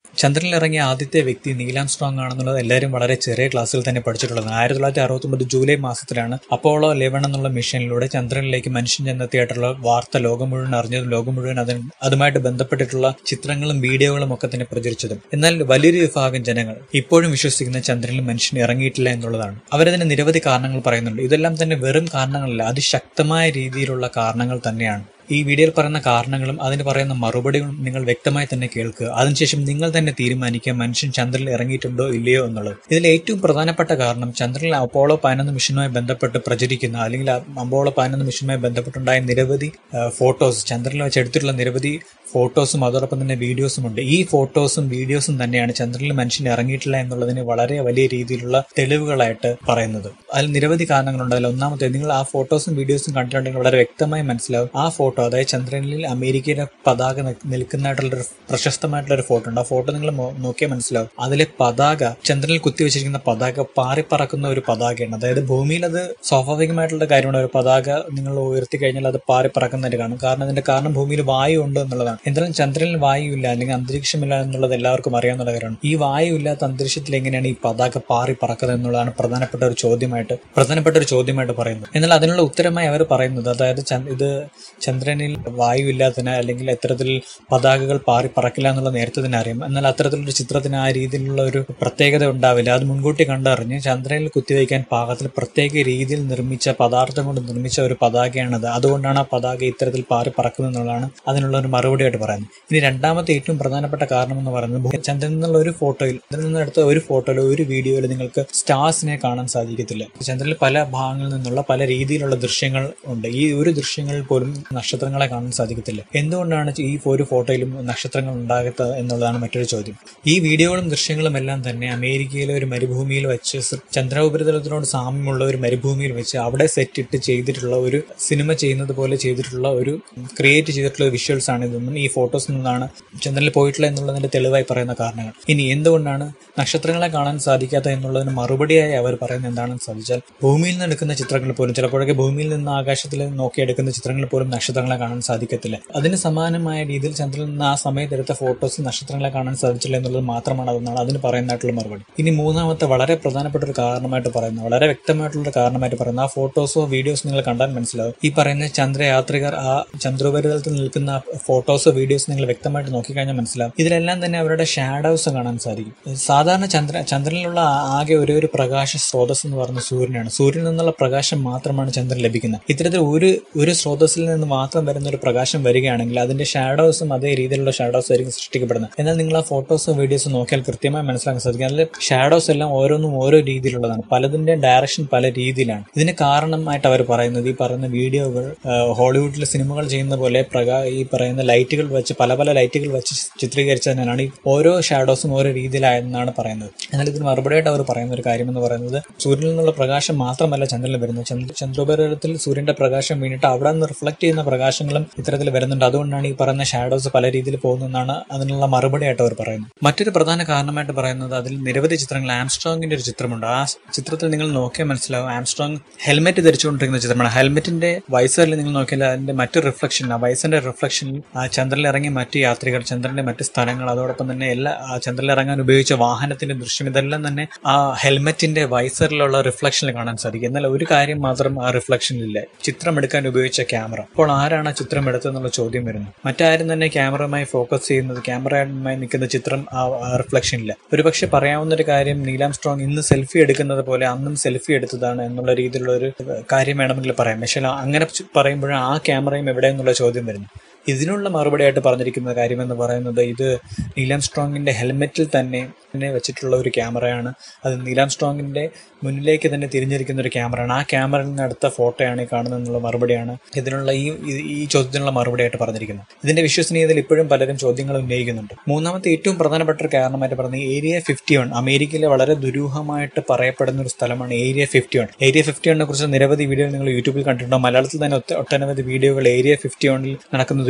ചന്ദ്രനിൽ ഇറങ്ങിയ ആദ്യത്തെ വ്യക്തി നീലാം സ്ട്രോങ് ആണെന്നുള്ളത് എല്ലാവരും വളരെ ചെറിയ ക്ലാസ്സിൽ തന്നെ പഠിച്ചിട്ടുള്ളതാണ് ആയിരത്തി തൊള്ളായിരത്തി അറുപത്തൊമ്പത് ജൂലൈ മാസത്തിലാണ് അപ്പോളോ ലെവൻ എന്നുള്ള മിഷനിലൂടെ ചന്ദ്രനിലേക്ക് മനുഷ്യൻ ചെന്നെത്തിയായിട്ടുള്ള വാർത്ത ലോകം മുഴുവൻ അറിഞ്ഞതും ലോകം മുഴുവൻ അതിന് അതുമായിട്ട് ബന്ധപ്പെട്ടിട്ടുള്ള ചിത്രങ്ങളും വീഡിയോകളും ഒക്കെ തന്നെ പ്രചരിച്ചതും എന്നാൽ വലിയൊരു വിഭാഗം ജനങ്ങൾ ഇപ്പോഴും വിശ്വസിക്കുന്ന ചന്ദ്രനിൽ മനുഷ്യൻ ഇറങ്ങിയിട്ടില്ല എന്നുള്ളതാണ് അവരതിന് നിരവധി കാരണങ്ങൾ പറയുന്നുണ്ട് ഇതെല്ലാം തന്നെ വെറും കാരണങ്ങളല്ല അതിശക്തമായ രീതിയിലുള്ള കാരണങ്ങൾ തന്നെയാണ് ഈ വീഡിയോയിൽ പറയുന്ന കാരണങ്ങളും അതിന് പറയുന്ന മറുപടികളും നിങ്ങൾ വ്യക്തമായി തന്നെ കേൾക്കുക അതിനുശേഷം നിങ്ങൾ തന്നെ തീരുമാനിക്കുക മനുഷ്യൻ ചന്ദ്രനിൽ ഇറങ്ങിയിട്ടുണ്ടോ ഇല്ലയോ എന്നുള്ളത് ഇതിൽ ഏറ്റവും പ്രധാനപ്പെട്ട കാരണം ചന്ദ്രനിൽ അപ്പോളോ പതിനൊന്ന് മിഷനുമായി ബന്ധപ്പെട്ട് പ്രചരിക്കുന്ന അല്ലെങ്കിൽ ആ അപ്പോളോ പതിനൊന്ന് മിഷനുമായി ബന്ധപ്പെട്ടുണ്ടായ നിരവധി ഫോട്ടോസ് ചന്ദ്രനിൽ വെച്ച് എടുത്തിട്ടുള്ള നിരവധി ഫോട്ടോസും അതോടൊപ്പം തന്നെ വീഡിയോസും ഉണ്ട് ഈ ഫോട്ടോസും വീഡിയോസും തന്നെയാണ് ചന്ദ്രനിൽ മനുഷ്യൻ ഇറങ്ങിയിട്ടില്ല എന്നുള്ളതിന് വളരെ വലിയ രീതിയിലുള്ള തെളിവുകളായിട്ട് പറയുന്നത് അതിൽ നിരവധി കാരണങ്ങളുണ്ട് അതിൽ ഒന്നാമത്തെ നിങ്ങൾ ആ ഫോട്ടോസും വീഡിയോസും കണ്ടിട്ടുണ്ടെങ്കിൽ വളരെ വ്യക്തമായി മനസ്സിലാവും ആ ഫോട്ടോ അതായത് ചന്ദ്രനിൽ അമേരിക്കയുടെ പതാക നി- നിൽക്കുന്നതായിട്ടുള്ള ഒരു പ്രശസ്തമായിട്ടുള്ള ഒരു ഫോട്ടോ ഉണ്ട് ആ ഫോട്ടോ നിങ്ങൾ മോ- നോക്കിയാൽ മനസ്സിലാവും അതിലെ പതാക ചന്ദ്രനിൽ കുത്തിവെച്ചിരിക്കുന്ന പതാക പാറിപ്പറക്കുന്ന ഒരു പതാകയാണ് അതായത് ഭൂമിയിൽ അത് സ്വാഭാവികമായിട്ടുള്ള കാര്യമാണ് ഒരു പതാക നിങ്ങൾ ഉയർത്തി കഴിഞ്ഞാൽ അത് പാറിപ്പറക്കുന്നതായിട്ട് കാണും കാരണം അതിന്റെ കാരണം ഭൂമിയിൽ വായു ഉണ്ട് എന്നുള്ളതാണ് എന്തായാലും ചന്ദ്രനിൽ വായു ഇല്ല അല്ലെങ്കിൽ അന്തരീക്ഷമില്ല എന്നുള്ളത് എല്ലാവർക്കും അറിയാവുന്ന കാര്യമാണ് ഈ വായു ഇല്ലാത്ത അന്തരീക്ഷത്തിൽ എങ്ങനെയാണ് ഈ പതാക പാറി പറക്കുന്നത് എന്നുള്ളതാണ് പ്രധാനപ്പെട്ട ഒരു ചോദ്യമായിട്ട് പ്രധാനപ്പെട്ട ഒരു ചോദ്യമായിട്ട് പറയുന്നത് എന്നാൽ അതിനുള്ള ഉത്തരമായി അവർ പറയുന്നത് അതായത് ചന്ദ്- ഇത് ചന്ദ്രനിൽ വായു ഇല്ലാത്തതിന് അല്ലെങ്കിൽ എത്തരത്തിൽ പതാകകൾ പാറി പറക്കില്ല എന്നുള്ള നേരത്തെ തന്നെ അറിയാം എന്നാൽ അത്തരത്തിലൊരു ചിത്രത്തിന് ആ രീതിയിലുള്ള ഒരു പ്രത്യേകത ഉണ്ടാവില്ല അത് മുൻകൂട്ടി കണ്ടറിഞ്ഞ് ചന്ദ്രനിൽ കുത്തിവയ്ക്കാൻ പാകത്തിൽ പ്രത്യേക രീതിയിൽ നിർമ്മിച്ച പദാർത്ഥം കൊണ്ട് നിർമ്മിച്ച ഒരു പതാകയാണത് അതുകൊണ്ടാണ് ആ പതാക ഇത്തരത്തിൽ പാറി പറക്കുന്നത് എന്നുള്ളതാണ് അതിനുള്ള ഒരു മറുപടിയായിട്ട് പറയുന്നത് ഇനി രണ്ടാമത്തെ ഏറ്റവും പ്രധാനപ്പെട്ട കാരണം എന്ന് പറയുന്നത് ഭൂ- ചന്ദ്രനിൽ നിന്നുള്ള ഒരു ഫോട്ടോയിൽ ചന്ദ്രനിൽ നിന്ന് എടുത്ത ഒരു ഫോട്ടോയിലോ ഒരു വീഡിയോയിൽ നിങ്ങൾക്ക് സ്റ്റാർസിനെ കാണാൻ സാധിക്കത്തില്ല ചന്ദ്രനിൽ പല ഭാഗങ്ങളിൽ നിന്നുള്ള പല രീതിയിലുള്ള ദൃശ്യങ്ങൾ ഉണ്ട് ഈ ഒരു ദൃശ്യങ്ങളിൽ പോലും നക്ഷത്രങ്ങളെ കാണാൻ സാധിക്കത്തില്ല എന്തുകൊണ്ടാണ് ഈ ഒരു ഫോട്ടോയിലും നക്ഷത്രങ്ങൾ ഉണ്ടാകാത്തത് എന്നുള്ളതാണ് മറ്റൊരു ചോദ്യം ഈ വീഡിയോകളും ദൃശ്യങ്ങളും എല്ലാം തന്നെ അമേരിക്കയിലെ ഒരു മരുഭൂമിയിൽ വെച്ച് സ് ചന്ദ്ര ഉപരിതലത്തിനോട് സാമ്യമുള്ള ഒരു മരുഭൂമിയിൽ വെച്ച് അവിടെ സെറ്റ് ഇട്ട് ചെയ്തിട്ടുള്ള ഒരു സിനിമ ചെയ്യുന്നത് പോലെ ചെയ്തിട്ടുള്ള ഒരു ക്രിയേറ്റ് ചെയ്തിട്ടുള്ള വിഷ്വൽസ് ആണ് ഇതൊന്നും ഈ ഫോട്ടോസിൽ നിന്നാണ് ചന്ദ്രനിൽ പോയിട്ടില്ല എന്നുള്ളതിന്റെ തെളിവായി പറയുന്ന കാരണങ്ങൾ ഇനി എന്തുകൊണ്ടാണ് നക്ഷത്രങ്ങളെ കാണാൻ സാധിക്കാത്ത എന്നുള്ളതിന് മറുപടിയായി അവർ പറയുന്നത് എന്താണെന്ന് സാധിച്ചാൽ ഭൂമിയിൽ നിന്ന് എടുക്കുന്ന ചിത്രങ്ങൾ പോലും ചിലപ്പോഴൊക്കെ ഭൂമിയിൽ നിന്ന് ആകാശത്തിൽ നോക്കിയെടുക്കുന്ന ചിത്രങ്ങൾ പോലും നക്ഷത്രങ്ങളെ കാണാൻ സാധിക്കത്തില്ല അതിന് സമാനമായ രീതിയിൽ ചന്ദ്രനിൽ നിന്ന് ആ സമയത്ത് എടുത്ത ഫോട്ടോസ് നക്ഷത്രങ്ങളെ കാണാൻ സാധിച്ചില്ല എന്നുള്ളത് മാത്രമാണ് അതെന്നാണ് അതിന് പറയുന്നതായിട്ടുള്ള മറുപടി ഇനി മൂന്നാമത്തെ വളരെ പ്രധാനപ്പെട്ട ഒരു കാരണമായിട്ട് പറയുന്നത് വളരെ വ്യക്തമായിട്ടുള്ള ഒരു കാരണമായിട്ട് പറയുന്നത് ആ ഫോട്ടോസോ വീഡിയോസോ നിങ്ങൾ കണ്ടാൽ മനസ്സിലാവും ഈ പറയുന്ന ചന്ദ്രയാത്രികർ ആ ചന്ദ്രോപരിതലത്തിൽ നിൽക്കുന്ന ഫോട്ടോസോ വീഡിയോസോ നിങ്ങൾ വ്യക്തമായിട്ട് നോക്കിക്കഴിഞ്ഞാൽ മനസ്സിലാവും ഇതിലെല്ലാം തന്നെ അവരുടെ ഷാഡോസ് കാണാൻ സാധിക്കും സാധാരണ ചന്ദ്ര ചന്ദ്രനിലുള്ള ആ- ആകെ ഒരേ ഒരു പ്രകാശ സ്രോതസ് എന്ന് പറയുന്നത് സൂര്യനാണ് സൂര്യനിൽ നിന്നുള്ള പ്രകാശം മാത്രമാണ് ചന്ദ്രൻ ലഭിക്കുന്നത് ഇത്തരത്തിൽ ഒരു ഒരു സ്രോതസ്സിൽ നിന്ന് മാത്രം വരുന്ന ഒരു പ്രകാശം വരികയാണെങ്കിൽ അതിന്റെ ഷാഡോസും അതേ രീതിയിലുള്ള ഷാഡോസ് ആയിരിക്കും സൃഷ്ടിക്കപ്പെടുന്നത് എന്നാൽ നിങ്ങൾ ആ ഫോട്ടോസോ വീഡിയോസോ നോക്കിയാൽ കൃത്യമായി മനസ്സിലാക്കാൻ സാധിക്കും അതിൽ ഷാഡോസ് എല്ലാം ഓരോന്നും ഓരോ രീതിയിലുള്ളതാണ് പലതിന്റെ ഡയറക്ഷൻ പല രീതിയിലാണ് ഇതിന് കാരണമായിട്ട് അവർ പറയുന്നത് ഈ പറയുന്ന വീഡിയോകൾ ആ, ഹോളിവുഡിലെ സിനിമകൾ ചെയ്യുന്ന പോലെ പ്രകാ ഈ പറയുന്ന ലൈറ്റുകൾ വെച്ച് പല പല ലൈറ്റുകൾ വെച്ച് ചിത്രീകരിച്ചതിനാണ് ഈ ഓരോ ഷാഡോസും ഓരോ രീതിയിലായെന്നാണ് പറയുന്നത് എന്നാൽ ഇതിന് മറുപടിയായിട്ട് അവർ പറയുന്ന ഒരു കാര്യം എന്ന് പറയുന്നത് സൂര്യനിൽ നിന്നുള്ള പ്രകാശം മാത്രമല്ല ചന്ദ്രനിൽ വരുന്നത് ചന്ദ്ര ചന്ദ്രോപരിതലത്തിൽ സൂര്യന്റെ പ്രകാശം വീണിട്ട് അവിടെ നിന്ന് റിഫ്ലക്ട് ചെയ്യുന്ന പ്രകാശങ്ങളും ഇത്തരത്തിൽ വരുന്നുണ്ട് അതുകൊണ്ടാണ് ഈ പറയുന്ന ഷാഡോസ് പല രീതിയിൽ പോകുന്നതെന്നാണ് അതിനുള്ള മറുപടിയായിട്ട് അവർ പറയുന്നത് മറ്റൊരു പ്രധാന കാരണമായിട്ട് പറയുന്നത് അതിൽ നിരവധി ചിത്രങ്ങൾ ആംസ്ട്രോങ്ങിന്റെ ഒരു ചിത്രമുണ്ട് ആ ചിത്രത്തിൽ നിങ്ങൾ നോക്കിയാൽ മനസ്സിലാവും ആംസ്ട്രോങ് ഹെൽമെറ്റ് ധരിച്ചുകൊണ്ടിരിക്കുന്ന ചിത്രമാണ് ഹെൽമെറ്റിന്റെ വൈസറിൽ നിങ്ങൾ നോക്കിയാൽ അതിന്റെ മറ്റു റിഫ്ലക്ഷൻ ആ വൈസറിന്റെ റിഫ്ലക്ഷനിൽ ആ ചന്ദ്രനിൽ ഇറങ്ങിയ മറ്റു യാത്രികർ ചന്ദ്രന്റെ മറ്റു സ്ഥലങ്ങൾ അതോടൊപ്പം തന്നെ എല്ലാ ആ ചന്ദ്രനിൽ ഇറങ്ങാൻ ഉപയോഗിച്ച വാഹനത്തിന്റെ ദൃശ്യം ഇതെല്ലാം തന്നെ ആ ഹെൽമെറ്റിന്റെ വൈസറിലുള്ള റിഫ്ലക്ഷനിൽ കാണാൻ സാധിക്കും എന്നാൽ ഒരു കാര്യം മാത്രം ആ റിഫ്ലക്ഷനിലില്ല ചിത്രം എടുക്കാൻ ഉപയോഗിച്ച ക്യാമറ അപ്പോൾ ആരാണ് ആ ചിത്രം എടുത്തതെന്നുള്ള ചോദ്യം വരുന്നു മറ്റാരും തന്നെ ക്യാമറയുമായി ഫോക്കസ് ചെയ്യുന്നത് ക്യാമറയുമായി നിൽക്കുന്ന ചിത്രം ആ റിഫ്ലക്ഷനില്ല ഒരുപക്ഷെ പറയാവുന്ന ഒരു കാര്യം നീലാം സ്ട്രോങ് ഇന്ന് സെൽഫി എടുക്കുന്നത് പോലെ അന്നും സെൽഫി എടുത്തതാണ് എന്നുള്ള രീതിയിലുള്ള ഒരു കാര്യം വേണമെങ്കിൽ പറയാം പക്ഷേ അങ്ങനെ പറയുമ്പോഴും ആ ക്യാമറയും എവിടെ എന്നുള്ള ചോദ്യം വരുന്നു ഇതിനുള്ള മറുപടിയായിട്ട് പറഞ്ഞിരിക്കുന്ന കാര്യമെന്ന് പറയുന്നത് ഇത് നീലാം സ്ട്രോങ്ങിന്റെ ഹെൽമെറ്റിൽ തന്നെ തന്നെ വെച്ചിട്ടുള്ള ഒരു ക്യാമറയാണ് അത് നീലാം സ്ട്രോങ്ങിന്റെ മുന്നിലേക്ക് തന്നെ തിരിഞ്ഞിരിക്കുന്ന ഒരു ക്യാമറയാണ് ആ ക്യാമറയിൽ നിന്ന് എടുത്ത ഫോട്ടോയാണ് ഈ കാണുന്നത് എന്നുള്ള മറുപടിയാണ് ഇതിനുള്ള ഈ ഈ- ഈ ചോദ്യത്തിനുള്ള മറുപടിയായിട്ട് പറഞ്ഞിരിക്കുന്നത് ഇതിന്റെ വിശ്വസനീയതയിൽ ഇപ്പോഴും പലരും ചോദ്യങ്ങൾ ഉന്നയിക്കുന്നുണ്ട് മൂന്നാമത്തെ ഏറ്റവും പ്രധാനപ്പെട്ട ഒരു കാരണമായിട്ട് പറഞ്ഞ ഏരിയ ഫിഫ്റ്റി വൺ അമേരിക്കയിലെ വളരെ ദുരൂഹമായിട്ട് പറയപ്പെടുന്ന ഒരു സ്ഥലമാണ് area fifty one area fifty വണ്ണിനെ കുറിച്ച് നിരവധി വീഡിയോ നിങ്ങൾ യൂട്യൂബിൽ കണ്ടിട്ടുണ്ടോ മലയാളത്തിൽ തന്നെ ഒത്ത- ഒട്ടനവധി വീഡിയോകൾ ഏരിയ ഫിഫ്റ്റി വണ്ണിൽ നടക്കുന്ന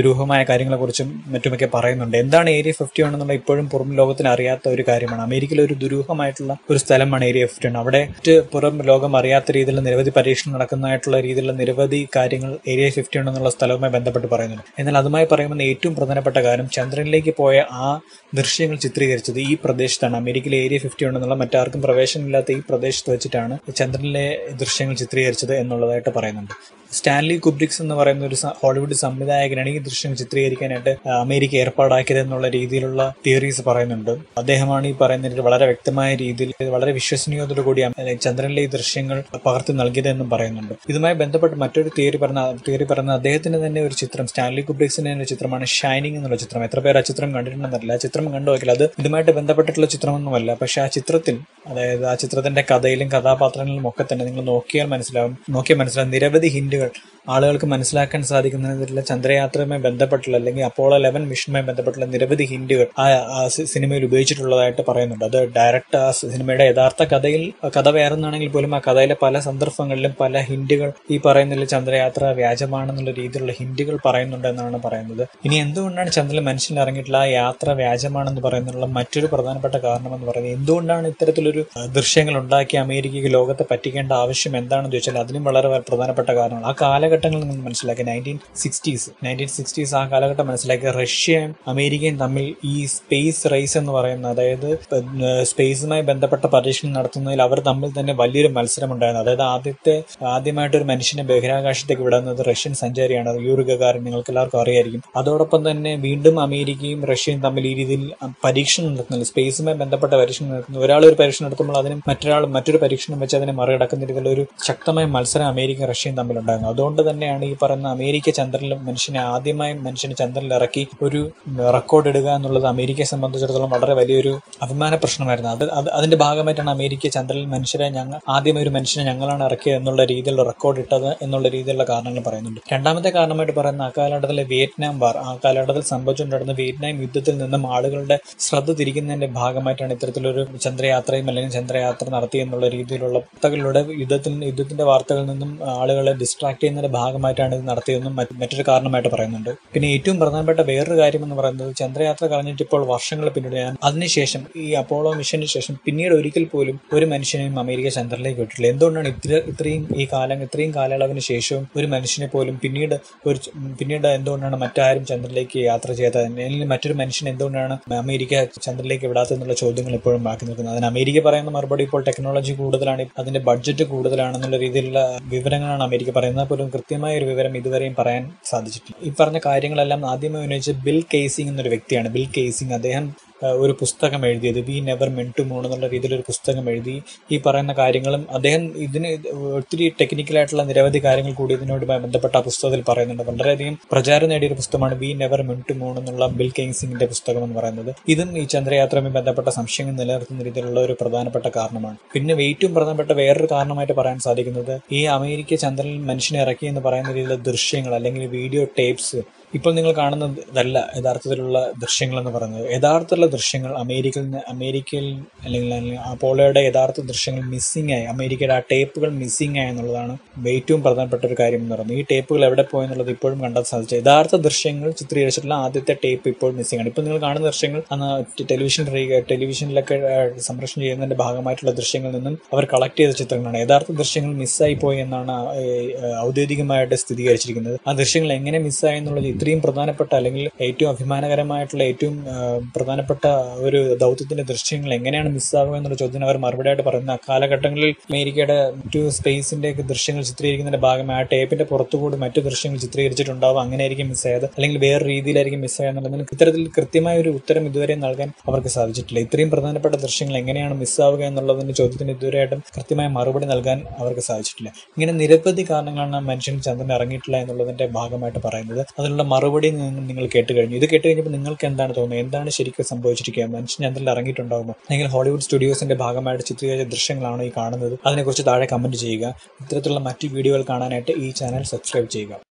ദുരൂഹമായ കാര്യങ്ങളെക്കുറിച്ചും മറ്റുമൊക്കെ പറയുന്നുണ്ട് എന്താണ് ഏരിയ ഫിഫ്റ്റി വൺ എന്നുള്ള ഇപ്പോഴും പുറം ലോകത്തിന് അറിയാത്ത ഒരു കാര്യമാണ് അമേരിക്കയിലെ ഒരു ദുരൂഹമായിട്ടുള്ള ഒരു സ്ഥലമാണ് ഏരിയ ഫിഫ്റ്റി വൺ അവിടെ മറ്റ് പുറം ലോകം അറിയാത്ത രീതിയിലുള്ള നിരവധി പരീക്ഷണം നടക്കുന്നതായിട്ടുള്ള രീതിയിലുള്ള നിരവധി കാര്യങ്ങൾ ഏരിയ ഫിഫ്റ്റി വൺ എന്നുള്ള സ്ഥലവുമായി ബന്ധപ്പെട്ട് പറയുന്നുണ്ട് എന്നാൽ അതുമായി പറയുമ്പോൾ ഏറ്റവും പ്രധാനപ്പെട്ട കാര്യം ചന്ദ്രനിലേക്ക് പോയ ആ ദൃശ്യങ്ങൾ ചിത്രീകരിച്ചത് ഈ പ്രദേശത്താണ് അമേരിക്കയിലെ ഏരിയ ഫിഫ്റ്റി വൺ എന്നുള്ള മറ്റാർക്കും പ്രവേശനമില്ലാത്ത ഈ പ്രദേശത്ത് വെച്ചിട്ടാണ് ചന്ദ്രനിലെ ദൃശ്യങ്ങൾ ചിത്രീകരിച്ചത് എന്നുള്ളതായിട്ട് പറയുന്നുണ്ട് സ്റ്റാൻലി കുബ്രിക്സ് എന്ന് പറയുന്ന ഒരു സ- ഹോളിവുഡ് സംവിധായകനാണ് ഈ ദൃശ്യം ചിത്രീകരിക്കാനായിട്ട് ആ, അമേരിക്ക ഏർപ്പാടാക്കിയത് എന്നുള്ള രീതിയിലുള്ള തിയറീസ് പറയുന്നുണ്ട് അദ്ദേഹമാണ് ഈ പറയുന്നതിൽ വളരെ വ്യക്തമായ രീതിയിൽ വളരെ വിശ്വസനീയതയോടു കൂടി അമേ- ചന്ദ്രനിലെ ഈ ദൃശ്യങ്ങൾ പകർത്തി നൽകിയതെന്നും പറയുന്നുണ്ട് ഇതുമായി ബന്ധപ്പെട്ട് മറ്റൊരു തിയറി പറഞ്ഞ തിയറി പറയുന്ന അദ്ദേഹത്തിന്റെ തന്നെ ഒരു ചിത്രം സ്റ്റാൻലി കുബ്രിക്സിന്റെ തന്നെ ഒരു ചിത്രമാണ് ഷൈനിങ് എന്നുള്ള ചിത്രം എത്ര പേർ ആ ചിത്രം കണ്ടിട്ടുണ്ടെന്നറിയില്ല ആ ചിത്രം കണ്ടു നോക്കില്ല അത് ഇതുമായിട്ട് ബന്ധപ്പെട്ടിട്ടുള്ള ചിത്രമൊന്നുമല്ല പക്ഷെ ആ ചിത്രത്തിൽ അതായത് ആ ചിത്രത്തിന്റെ കഥയിലും കഥാപാത്രങ്ങളിലും ഒക്കെ തന്നെ നിങ്ങൾ നോക്കിയാൽ മനസ്സിലാവും നോക്കിയാൽ മനസ്സിലാവും നിരവധി ഹിന്റുകൾ ആളുകൾക്ക് മനസ്സിലാക്കാൻ സാധിക്കുന്നതിലുള്ള ചന്ദ്രയാത്രയുമായി ബന്ധപ്പെട്ടുള്ള അല്ലെങ്കിൽ അപ്പോളോ ലെവൻ മിഷനുമായി ബന്ധപ്പെട്ടുള്ള നിരവധി ഹിന്റുകൾ ആ ആ സി- സിനിമയിൽ ഉപയോഗിച്ചിട്ടുള്ളതായിട്ട് പറയുന്നുണ്ട് അത് ഡയറക്റ്റ് ആ സിനിമയുടെ യഥാർത്ഥ കഥയിൽ കഥ വേറെന്നാണെങ്കിൽ പോലും ആ കഥയിലെ പല സന്ദർഭങ്ങളിലും പല ഹിന്റുകൾ ഈ പറയുന്നതിൽ ചന്ദ്രയാത്ര വ്യാജമാണെന്നുള്ള രീതിയിലുള്ള ഹിന്റുകൾ പറയുന്നുണ്ട് എന്നാണ് പറയുന്നത് ഇനി എന്തുകൊണ്ടാണ് ചന്ദ്രനിൽ മനുഷ്യൻ ഇറങ്ങിയിട്ടുള്ള ആ യാത്ര വ്യാജമാണെന്ന് പറയുന്നതിനുള്ള മറ്റൊരു പ്രധാനപ്പെട്ട കാരണം എന്ന് പറയുന്നത് എന്തുകൊണ്ടാണ് ഇത്തരത്തിലൊരു ആ, ദൃശ്യങ്ങൾ ഉണ്ടാക്കി അമേരിക്കയ്ക്ക് ലോകത്തെ പറ്റിക്കേണ്ട ആവശ്യം എന്താണെന്ന് ചോദിച്ചാൽ അതിനും വളരെ പ്രധാനപ്പെട്ട കാരണമാണ് ആ കാലഘട്ടങ്ങൾ നിങ്ങൾ മനസ്സിലാക്കി നയൻറ്റീൻ സിക്സ്റ്റീസ് നയൻറ്റീൻ സിക്സ്റ്റീസ് ആ കാലഘട്ടം മനസ്സിലാക്കി റഷ്യയും അമേരിക്കയും തമ്മിൽ ഈ സ്പേസ് റേസ് എന്ന് പറയുന്ന അതായത് സ്പേസുമായി ബന്ധപ്പെട്ട പരീക്ഷണം നടത്തുന്നതിൽ അവർ തമ്മിൽ തന്നെ വലിയൊരു മത്സരം ഉണ്ടായിരുന്നു അതായത് ആദ്യത്തെ ആദ്യമായിട്ട് ഒരു മനുഷ്യനെ ബഹിരാകാശത്തേക്ക് വിടുന്നത് റഷ്യൻ സഞ്ചാരിയാണ് യൂറി ഗഗാറിൻ നിങ്ങൾക്ക് എല്ലാവർക്കും അറിയായിരിക്കും അതോടൊപ്പം തന്നെ വീണ്ടും അമേരിക്കയും റഷ്യയും തമ്മിൽ ഈ രീതിയിൽ അ, പരീക്ഷണം നടത്തുന്നില്ല സ്പേസുമായി ബന്ധപ്പെട്ട പരീക്ഷണം നടത്തുന്നു ഒരാൾ ഒരു പരീക്ഷണം നടത്തുമ്പോൾ അതിന് മറ്റൊരാൾ മറ്റൊരു പരീക്ഷണം വെച്ച് അതിനെ മറികടക്കുന്ന രീതിയിലുള്ള ഒരു ശക്തമായ മത്സരം അമേരിക്കയും റഷ്യയും തമ്മിലുണ്ടായിരുന്നു അതുകൊണ്ട് തന്നെയാണ് ഈ പറയുന്ന അമേരിക്ക ചന്ദ്രനിൽ മനുഷ്യനെ ആദ്യമായി മനുഷ്യനെ ചന്ദ്രനിൽ ഇറക്കി ഒരു റെക്കോർഡ് ഇടുക എന്നുള്ളത് അമേരിക്കയെ സംബന്ധിച്ചിടത്തോളം വളരെ വലിയൊരു അഭിമാന പ്രശ്നമായിരുന്നു അത് അത് അതിന്റെ ഭാഗമായിട്ടാണ് അമേരിക്ക ചന്ദ്രനിൽ മനുഷ്യരെ ഞങ്ങൾ ആദ്യം ഒരു മനുഷ്യനെ ഞങ്ങളാണ് ഇറക്കിയത് എന്നുള്ള രീതിയിലുള്ള റെക്കോർഡ് ഇട്ടത് എന്നുള്ള രീതിയിലുള്ള കാരണങ്ങൾ പറയുന്നുണ്ട് രണ്ടാമത്തെ കാരണമായിട്ട് പറയുന്ന ആ കാലഘട്ടത്തിലെ വിയറ്റ്നാം വാർ ആ കാലഘട്ടത്തിൽ സംഭവിച്ചുകൊണ്ടിരുന്ന വിയറ്റ്നാം യുദ്ധത്തിൽ നിന്നും ആളുകളുടെ ശ്രദ്ധ തിരിക്കുന്നതിന്റെ ഭാഗമായിട്ടാണ് ഇത്തരത്തിലൊരു ചന്ദ്രയാത്രയും അല്ലെങ്കിൽ ചന്ദ്രയാത്ര നടത്തി എന്നുള്ള രീതിയിലുള്ള വാർത്തകളിലൂടെ യുദ്ധത്തിൽ യുദ്ധത്തിന്റെ വാർത്തകളിൽ നിന്നും ആളുകളെ ഡിസ്ട്രാക്ട് ചെയ്യുന്നതിന്റെ ഭാഗമായിട്ടാണ് ഇത് നടത്തിയതെന്നും മറ്റ് മറ്റൊരു കാരണമായിട്ട് പറയുന്നുണ്ട് പിന്നെ ഏറ്റവും പ്രധാനപ്പെട്ട വേറൊരു കാര്യം എന്ന് പറയുന്നത് ചന്ദ്രയാത്ര കഴിഞ്ഞിട്ട് ഇപ്പോൾ വർഷങ്ങൾ പിന്നീട് ഞാൻ അതിനുശേഷം ഈ അപ്പോളോ മിഷന് ശേഷം പിന്നീട് ഒരിക്കൽ പോലും ഒരു മനുഷ്യനെയും അമേരിക്ക ചന്ദ്രനിലേക്ക് വിട്ടിട്ടില്ല എന്തുകൊണ്ടാണ് ഇത്ര ഇത്രയും ഈ കാലം ഇത്രയും കാലയളവിന് ശേഷവും ഒരു മനുഷ്യനെ പോലും പിന്നീട് ഒരു ച- പിന്നീട് എന്തുകൊണ്ടാണ് മറ്റാരും ചന്ദ്രനിലേക്ക് യാത്ര ചെയ്യാത്തത് അല്ലെങ്കിൽ മറ്റൊരു മനുഷ്യൻ എന്തുകൊണ്ടാണ് അമേരിക്ക ചന്ദ്രനിലേക്ക് വിടാത്തെന്നുള്ള ചോദ്യങ്ങൾ ഇപ്പോഴും ബാക്കി നിൽക്കുന്നത് അതിന് അമേരിക്ക പറയുന്ന മറുപടി ഇപ്പോൾ ടെക്നോളജി കൂടുതലാണ് അതിന്റെ ബഡ്ജറ്റ് കൂടുതലാണെന്നുള്ള രീതിയിലുള്ള വിവരങ്ങളാണ് അമേരിക്ക പറയുന്നത് പോലും കൃത്യമായ ഒരു വിവരം ഇതുവരെയും പറയാൻ സാധിച്ചിട്ടില്ല ഈ പറഞ്ഞ കാര്യങ്ങളെല്ലാം ആദ്യമായി ഉന്നയിച്ച ബിൽ കേസിംഗ് എന്നൊരു വ്യക്തിയാണ് ബിൽ കേസിംഗ് അദ്ദേഹം ആ, ഒരു പുസ്തകം എഴുതിയത് we never men to moon എന്നുള്ള രീതിയിൽ ഒരു പുസ്തകം എഴുതി ഈ പറയുന്ന കാര്യങ്ങളും അദ്ദേഹം ഇതിന് ഇത് ഒത്തിരി ടെക്നിക്കലായിട്ടുള്ള നിരവധി കാര്യങ്ങൾ കൂടി ഇതിനോടുമായി ബന്ധപ്പെട്ട ആ പുസ്തകത്തിൽ പറയുന്നുണ്ട് വളരെയധികം പ്രചാരം നേടിയ ഒരു പുസ്തകമാണ് we never men to moon എന്നുള്ള ബിൽ കെയ്സിംഗിന്റെ പുസ്തകം എന്ന് പറയുന്നത് ഇതും ഈ ചന്ദ്രയാത്രയുമായി ബന്ധപ്പെട്ട സംശയങ്ങൾ നിലനിർത്തുന്ന രീതിയിലുള്ള ഒരു പ്രധാനപ്പെട്ട കാരണമാണ് പിന്നെ ഏറ്റവും പ്രധാനപ്പെട്ട വേറൊരു കാരണമായിട്ട് പറയാൻ സാധിക്കുന്നത് ഈ അമേരിക്ക ചന്ദ്രനിൽ മനുഷ്യനെ ഇറക്കി എന്ന് പറയുന്ന രീതിയിലുള്ള ദൃശ്യങ്ങൾ അല്ലെങ്കിൽ വീഡിയോ ടേപ്സ് ഇപ്പോൾ നിങ്ങൾ കാണുന്നതല്ല യഥാർത്ഥത്തിലുള്ള ദൃശ്യങ്ങൾ എന്ന് പറയുന്നത് യഥാർത്ഥത്തിലുള്ള ദൃശ്യങ്ങൾ അമേരിക്കയിൽ നിന്ന് അമേരിക്കയിൽ അല്ലെങ്കിൽ അല്ലെങ്കിൽ അപ്പോളോയുടെ യഥാർത്ഥ ദൃശ്യങ്ങൾ മിസ്സിംഗ് ആയി അമേരിക്കയുടെ ആ ടേപ്പുകൾ മിസ്സിംഗ് ആയി എന്നുള്ളതാണ് ഏറ്റവും പ്രധാനപ്പെട്ട ഒരു കാര്യം എന്ന് പറയുന്നത് ഈ ടേപ്പുകൾ എവിടെ പോയി എന്നുള്ളത് ഇപ്പോഴും കണ്ടാൽ സാധിച്ചു യഥാർത്ഥ ദൃശ്യങ്ങൾ ചിത്രീകരിച്ചിട്ടുള്ള ആദ്യത്തെ ടേപ്പ് ഇപ്പോൾ മിസ്സിംഗ് ആണ് ഇപ്പോൾ നിങ്ങൾ കാണുന്ന ദൃശ്യങ്ങൾ അന്ന് ടെലിവിഷൻ ടെലിവിഷനിലൊക്കെ ആ, സംപ്രേഷണം ചെയ്യുന്നതിന്റെ ഭാഗമായിട്ടുള്ള ദൃശ്യങ്ങളിൽ നിന്നും അവർ കളക്ട് ചെയ്ത ചിത്രങ്ങളാണ് യഥാർത്ഥ ദൃശ്യങ്ങൾ മിസ്സായി പോയി എന്നാണ് ആ, ഏ, ഏ, ഔദ്യോഗികമായിട്ട് സ്ഥിരീകരിച്ചിരിക്കുന്നത് ആ ദൃശ്യങ്ങൾ എങ്ങനെ മിസ്സായി എന്നുള്ളത് ഇത്രയും പ്രധാനപ്പെട്ട അല്ലെങ്കിൽ ഏറ്റവും അഭിമാനകരമായിട്ടുള്ള ഏറ്റവും ആ, പ്രധാനപ്പെട്ട ഒരു ദൗത്യത്തിന്റെ ദൃശ്യങ്ങൾ എങ്ങനെയാണ് മിസ്സാകുക എന്നുള്ള ചോദ്യത്തിന് അവർ മറുപടിയായിട്ട് പറയുന്നത് ആ കാലഘട്ടങ്ങളിൽ അമേരിക്കയുടെ മറ്റു സ്പേസിന്റെ ഒക്കെ ദൃശ്യങ്ങൾ ചിത്രീകരിക്കുന്നതിന്റെ ഭാഗമായി ആ ടേപ്പിന്റെ പുറത്തുകൂടി മറ്റു ദൃശ്യങ്ങൾ ചിത്രീകരിച്ചിട്ടുണ്ടാവും അങ്ങനെയായിരിക്കും മിസ്സായത് അല്ലെങ്കിൽ വേറെ രീതിയിലായിരിക്കും മിസ്സായെന്നുള്ളതിന് ഇത്തരത്തിൽ കൃത്യമായ ഒരു ഉത്തരം ഇതുവരെ നൽകാൻ അവർക്ക് സാധിച്ചിട്ടില്ല ഇത്രയും പ്രധാനപ്പെട്ട ദൃശ്യങ്ങൾ എങ്ങനെയാണ് മിസ്സാവുക എന്നുള്ളതിന്റെ ചോദ്യത്തിന് ഇതുവരെയായിട്ടും കൃത്യമായ മറുപടി നൽകാൻ അവർക്ക് സാധിച്ചിട്ടില്ല ഇങ്ങനെ നിരവധി കാരണങ്ങളാണ് മനുഷ്യൻ ചന്ദ്രൻ ഇറങ്ങിയിട്ടില്ല എന്നുള്ളതിന്റെ ഭാഗമായിട്ട് പറയുന്നത് അതിനുള്ള മറുപടി നിങ്ങൾ നിങ്ങൾ കേട്ട് കഴിഞ്ഞു ഇത് കേട്ട് കഴിഞ്ഞപ്പോൾ നിങ്ങൾക്ക് എന്താണ് തോന്നുന്നത് എന്താണ് ശരിക്കും സംഭവിച്ചിരിക്കുക മനുഷ്യൻ ചന്ദ്രനിൽ ഇറങ്ങിയിട്ടുണ്ടാകുമോ അല്ലെങ്കിൽ ഹോളിവുഡ് സ്റ്റുഡിയോസിന്റെ ഭാഗമായിട്ട് ചിത്രീകരിച്ച ദൃശ്യങ്ങളാണോ ഈ കാണുന്നത് അതിനെക്കുറിച്ച് താഴെ കമന്റ് ചെയ്യുക ഇത്തരത്തിലുള്ള മറ്റു വീഡിയോകൾ കാണാനായിട്ട് ഈ ചാനൽ സബ്സ്ക്രൈബ് ചെയ്യുക